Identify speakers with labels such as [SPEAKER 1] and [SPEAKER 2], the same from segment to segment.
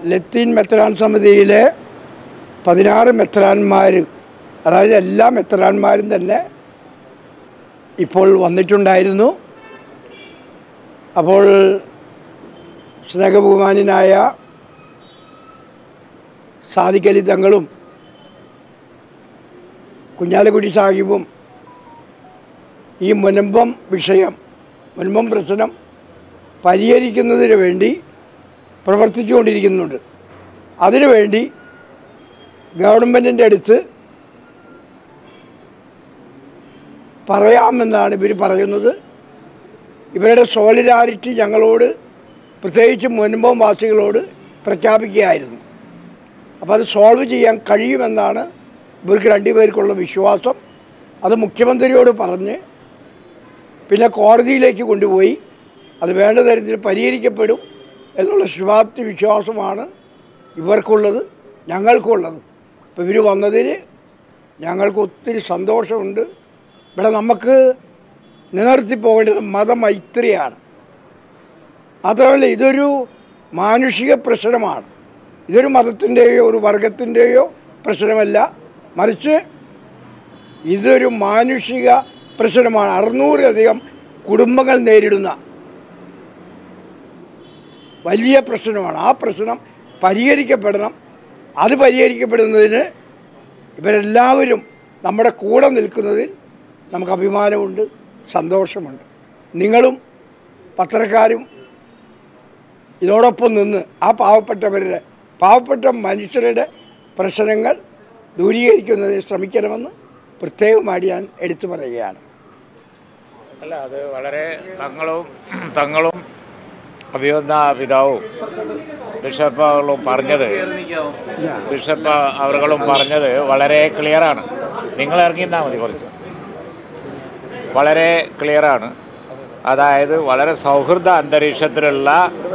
[SPEAKER 1] ലത്തീൻ മെത്രാൻ സമിതിയിലെ പതിനാറ് മെത്രാന്മാർ അതായത് എല്ലാ മെത്രാന്മാരും തന്നെ ഇപ്പോൾ വന്നിട്ടുണ്ടായിരുന്നു അപ്പോൾ സ്നേഹബഹുമാനായ സാദിഖലി തങ്ങളും കുഞ്ഞാലക്കുടി സാഹിബും ഈ മുനമ്പം വിഷയം മുനമ്പം പ്രശ്നം പരിഹരിക്കുന്നതിന് വേണ്ടി പ്രവർത്തിച്ചുകൊണ്ടിരിക്കുന്നുണ്ട് അതിനുവേണ്ടി ഗവൺമെൻറ്റിൻ്റെ അടുത്ത് പറയാമെന്നാണ് ഇവർ പറയുന്നത് ഇവരുടെ സോളിഡാരിറ്റി ഞങ്ങളോട് പ്രത്യേകിച്ച് മുൻപം വാസികളോട് പ്രഖ്യാപിക്കുകയായിരുന്നു അപ്പോൾ അത് സോൾവ് ചെയ്യാൻ കഴിയുമെന്നാണ് ഇവർക്ക് രണ്ടുപേർക്കുള്ള വിശ്വാസം അത് മുഖ്യമന്ത്രിയോട് പറഞ്ഞ് പിന്നെ കോടതിയിലേക്ക് കൊണ്ടുപോയി അത് വേണ്ട തരത്തിൽ പരിഹരിക്കപ്പെടും എന്നുള്ള ശുഭാപ്തി വിശ്വാസമാണ് ഇവർക്കുള്ളത് ഞങ്ങൾക്കുള്ളത് അപ്പോൾ ഇവർ വന്നതിൽ ഞങ്ങൾക്ക് ഒത്തിരി സന്തോഷമുണ്ട് ഇവിടെ നമുക്ക് നിലനിർത്തി പോകേണ്ടത് മതമൈത്രിയാണ് മാത്രമല്ല ഇതൊരു മാനുഷിക പ്രശ്നമാണ് ഇതൊരു മതത്തിൻ്റെയോ ഒരു വർഗത്തിൻ്റെയോ പ്രശ്നമല്ല മറിച്ച് ഇതൊരു മാനുഷിക പ്രശ്നമാണ് അറുന്നൂറിലധികം കുടുംബങ്ങൾ നേരിടുന്ന വലിയ പ്രശ്നമാണ് ആ പ്രശ്നം പരിഹരിക്കപ്പെടണം അത് പരിഹരിക്കപ്പെടുന്നതിന് ഇവരെല്ലാവരും നമ്മുടെ കൂടെ നിൽക്കുന്നതിൽ നമുക്ക് അഭിമാനമുണ്ട് സന്തോഷമുണ്ട് നിങ്ങളും പത്രക്കാരും ഇതോടൊപ്പം നിന്ന് ആ പാവപ്പെട്ടവരുടെ പാവപ്പെട്ട മനുഷ്യരുടെ പ്രശ്നങ്ങൾ ദൂരീകരിക്കുന്നതിന് ശ്രമിക്കണമെന്ന് പ്രത്യേകമായിട്ട് ഞാൻ എടുത്തു പറയുകയാണ്
[SPEAKER 2] അല്ല അത് വളരെ തങ്ങളും തങ്ങളും അഭിയോന്ന പിതാവും ബിഷപ്പുകളും പറഞ്ഞത് ബിഷപ്പ് അവர்களுം പറഞ്ഞത് വളരെ ക്ലിയറാണ് നിങ്ങൾ ഇറങ്ങിന്നാൽ മതി കുറച്ച് വളരെ ക്ലിയറാണ് അതായത് വളരെ സൗഹൃദ അന്തരീക്ഷത്തിലുള്ള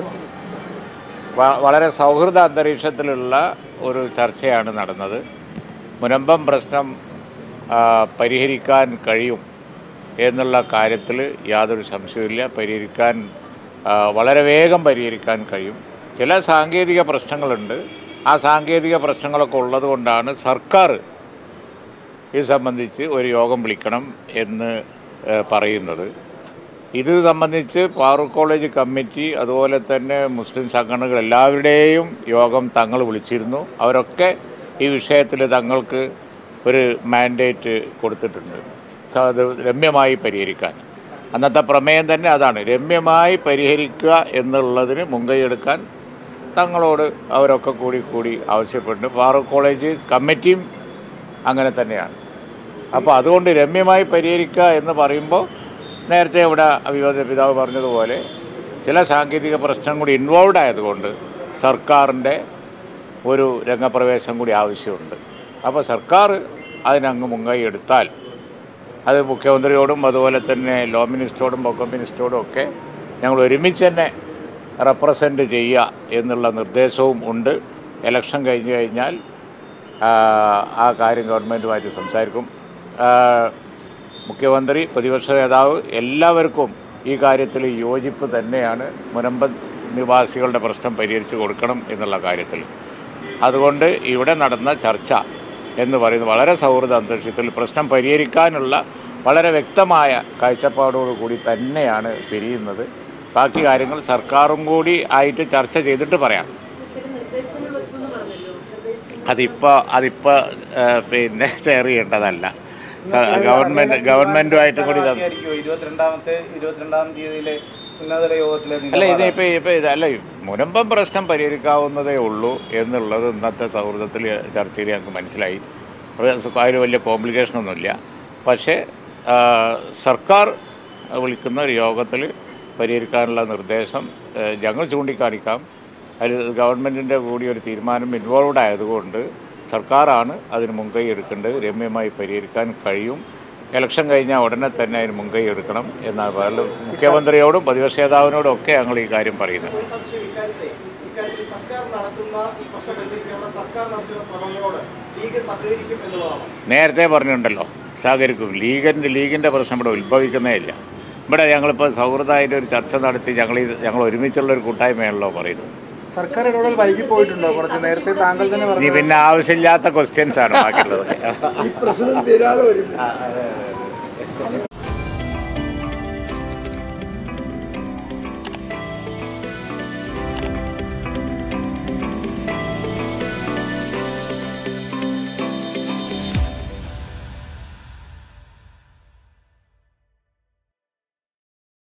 [SPEAKER 2] വ- വളരെ സൗഹൃദ അന്തരീക്ഷത്തിലുള്ള ഒരു ചർച്ചയാണ് നടന്നത് മുനമ്പം പ്രശ്നം ആ, പരിഹരിക്കാൻ കഴിയും എന്നുള്ള കാര്യത്തിൽ യാതൊരു സംശയവുമില്ല പരിഹരിക്കാൻ ആ, വളരെ വേഗം പരിഹരിക്കാൻ കഴിയും ചില സാങ്കേതിക പ്രശ്നങ്ങളുണ്ട് ആ സാങ്കേതിക പ്രശ്നങ്ങളൊക്കെ ഉള്ളത് കൊണ്ടാണ് സർക്കാർ ഇത് സംബന്ധിച്ച് ഒരു യോഗം വിളിക്കണം എന്ന് ഏ, പറയുന്നത് ഇത് സംബന്ധിച്ച് ഫാറൂഖ് കോളേജ് കമ്മിറ്റി അതുപോലെ തന്നെ മുസ്ലിം സംഘടനകൾ എല്ലാവരുടെയും യോഗം തങ്ങൾ വിളിച്ചിരുന്നു അവരൊക്കെ ഈ വിഷയത്തിൽ തങ്ങൾക്ക് ഒരു മാൻഡേറ്റ് കൊടുത്തിട്ടുണ്ട് സ- അത് രമ്യമായി പരിഹരിക്കാൻ അന്നത്തെ പ്രമേയം തന്നെ അതാണ് രമ്യമായി പരിഹരിക്കുക എന്നുള്ളതിന് മുൻകൈയെടുക്കാൻ തങ്ങളോട് അവരൊക്കെ കൂടി കൂടി ആവശ്യപ്പെട്ടുണ്ട് ഫാറൂഖ് കോളേജ് കമ്മിറ്റിയും അങ്ങനെ തന്നെയാണ് അപ്പോൾ അതുകൊണ്ട് രമ്യമായി പരിഹരിക്കുക എന്ന് പറയുമ്പോൾ നേരത്തെ ഇവിടെ അഭിവാദ്യ പിതാവ് പറഞ്ഞതുപോലെ ചില സാങ്കേതിക പ്രശ്നം കൂടി ഇൻവോൾവ് ആയതുകൊണ്ട് സർക്കാരിൻ്റെ ഒരു രംഗപ്രവേശം കൂടി ആവശ്യമുണ്ട് അപ്പോൾ സർക്കാർ അതിനങ്ങ് മുൻകൈ എടുത്താൽ അത് മുഖ്യമന്ത്രിയോടും അതുപോലെ തന്നെ ലോ മിനിസ്റ്ററോടും ബൊക്ക മിനിസ്റ്ററോടും ഒക്കെ ഞങ്ങൾ ഒരുമിച്ച് തന്നെ റെപ്രസെൻ്റ് ചെയ്യുക എന്നുള്ള നിർദ്ദേശവും ഉണ്ട് ഇലക്ഷൻ കഴിഞ്ഞ് കഴിഞ്ഞാൽ ആ, ആ കാര്യം ഗവൺമെൻറ്റുമായിട്ട് സംസാരിക്കും ആ, മുഖ്യമന്ത്രി പ്രതിപക്ഷ നേതാവ് എല്ലാവർക്കും ഈ കാര്യത്തിൽ യോജിപ്പ് തന്നെയാണ് മുനമ്പൻ നിവാസികളുടെ പ്രശ്നം പരിഹരിച്ച് കൊടുക്കണം എന്നുള്ള കാര്യത്തിൽ അതുകൊണ്ട് ഇവിടെ നടന്ന ചർച്ച എന്ന് പറയുന്നത് വളരെ സൗഹൃദ അന്തരീക്ഷത്തിൽ പ്രശ്നം പരിഹരിക്കാനുള്ള വളരെ വ്യക്തമായ കാഴ്ചപ്പാടോടു കൂടി തന്നെയാണ് പിരിയുന്നത് ബാക്കി കാര്യങ്ങൾ സർക്കാരും കൂടി ആയിട്ട് ചർച്ച ചെയ്തിട്ട് പറയാം അതിപ്പോൾ അതിപ്പോൾ പിന്നെ ഷെയർ ചെയ്യേണ്ടതല്ല സ- ഗവൺമെൻറ് ഗവൺമെൻറ്റുമായിട്ട് കൂടി തന്നു
[SPEAKER 3] ആയിരിക്കുമോ ഇരുപത്തിരണ്ടാമത്തെ ഇരുപത്തിരണ്ടാം തീയതിയിലെ ഉന്നതതല യോഗത്തിലെ
[SPEAKER 2] അല്ല ഇതിപ്പോൾ ഇപ്പോൾ ഇത് അല്ല മുനമ്പം പ്രശ്നം പരിഹരിക്കാവുന്നതേ ഉള്ളൂ എന്നുള്ളത് ഇന്നത്തെ സൗഹൃദത്തിൽ ചർച്ചയിൽ ഞങ്ങൾക്ക് മനസ്സിലായി അത് അതിൽ വലിയ കോംപ്ലിക്കേഷനൊന്നുമില്ല പക്ഷേ ആ, സർക്കാർ വിളിക്കുന്ന ഒരു യോഗത്തിൽ പരിഹരിക്കാനുള്ള നിർദ്ദേശം ആ, ഞങ്ങൾ ചൂണ്ടിക്കാണിക്കാം അതിൽ ഗവൺമെൻറ്റിൻ്റെ കൂടി ഒരു തീരുമാനം ഇൻവോൾവ്ഡ് ആയതുകൊണ്ട് സർക്കാരാണ് അതിന് മുൻകൈ എടുക്കേണ്ടത് രമ്യമായി പരിഹരിക്കാൻ കഴിയും ഇലക്ഷൻ കഴിഞ്ഞാൽ ഉടനെ തന്നെ അതിന് മുൻകൈ എടുക്കണം എന്നാണ് പറയുന്നത് മുഖ്യമന്ത്രിയോടും പ്രതിപക്ഷ നേതാവിനോടും ഒക്കെ ഞങ്ങൾ ഈ കാര്യം പറയുന്നത്
[SPEAKER 4] ഒരു സംശയം ഇക്കാര്യത്തെ ഇക്കാര്യത്തിൽ സർക്കാർ നടത്തുന്ന ഈ പ്രശ്നം പരിഹരിക്കാനുള്ള സർക്കാർ നടത്തുന്ന ശ്രമങ്ങളോട് ലീഗ് സഹകരിക്കും എന്നുള്ളതാണ്
[SPEAKER 2] നേരത്തെ പറഞ്ഞിട്ടുണ്ടല്ലോ സഹകരിക്കും ലീഗിൻ്റെ ലീഗിൻ്റെ പ്രശ്നം ഇവിടെ ഉത്ഭവിക്കുന്നേ ഇല്ല ഇവിടെ ഞങ്ങളിപ്പോൾ സൗഹൃദമായിട്ട് ഒരു ചർച്ച നടത്തി ഞങ്ങൾ ഈ- ഞങ്ങൾ ഒരുമിച്ചുള്ള ഒരു കൂട്ടായ്മയാണല്ലോ പറയുന്നത്
[SPEAKER 5] സർക്കാർ ഇടപെടൽ വൈകി പോയിട്ടുണ്ടോ കുറച്ച് നേരത്തെ താങ്കൾ തന്നെ
[SPEAKER 2] ഇനി
[SPEAKER 5] പറഞ്ഞു
[SPEAKER 2] പിന്നെ ആവശ്യമില്ലാത്ത ക്വസ്റ്റ്യൻസ് ആണ് ബാക്കിയുള്ളത്
[SPEAKER 1] ഈ പ്രശ്നം തീരാതെ വരും
[SPEAKER 6] അല്ല